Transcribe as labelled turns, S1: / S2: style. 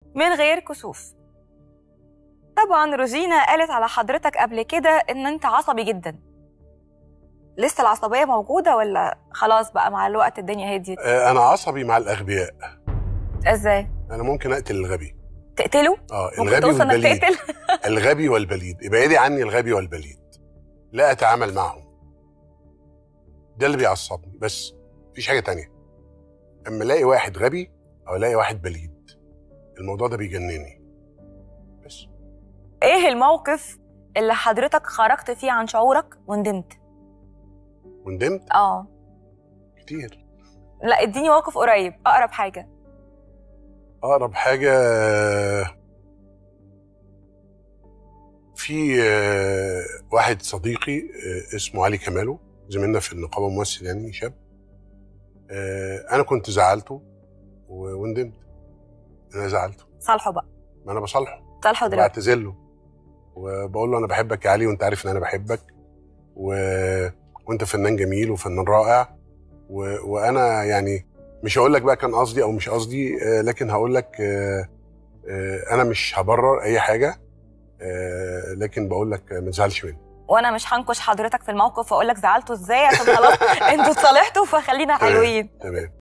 S1: من غير كسوف طبعا روجينا قالت على حضرتك قبل كده ان انت عصبي جدا لسه العصبيه موجوده ولا خلاص بقى مع الوقت الدنيا هديت
S2: آه، انا عصبي مع الاغبياء
S1: ازاي
S2: انا ممكن اقتل الغبي
S1: تقتله
S2: اه
S1: ممكن
S2: الغبي
S1: توصل انك
S2: والبليد
S1: تقتل
S2: الغبي والبليد ابعدي عني الغبي والبليد لا اتعامل معهم ده اللي بيعصبني بس مفيش حاجه تانية اما الاقي واحد غبي او الاقي واحد بليد الموضوع ده بيجنني بس
S1: ايه الموقف اللي حضرتك خرجت فيه عن شعورك وندمت
S2: وندمت
S1: اه
S2: كتير
S1: لا اديني موقف قريب اقرب حاجه
S2: اقرب حاجه في آه، واحد صديقي آه، اسمه علي كمالو زميلنا في النقابه ممثل يعني شاب آه، انا كنت زعلته و- وندمت انا زعلته
S1: صالحه بقى
S2: ما انا بصالحه
S1: صالحه دلوقتي
S2: بعتذر له وبقول له انا بحبك يا علي وانت عارف ان انا بحبك و... وانت فنان جميل وفنان رائع و... وانا يعني مش هقول لك بقى كان قصدي او مش قصدي آه، لكن هقول لك آه، آه، انا مش هبرر اي حاجه آه، لكن بقول لك ما تزعلش مني
S1: وانا مش هنكش حضرتك في الموقف واقول لك زعلتوا ازاي عشان خلاص انتوا اتصالحتوا فخلينا
S2: تمام.
S1: حلوين
S2: تمام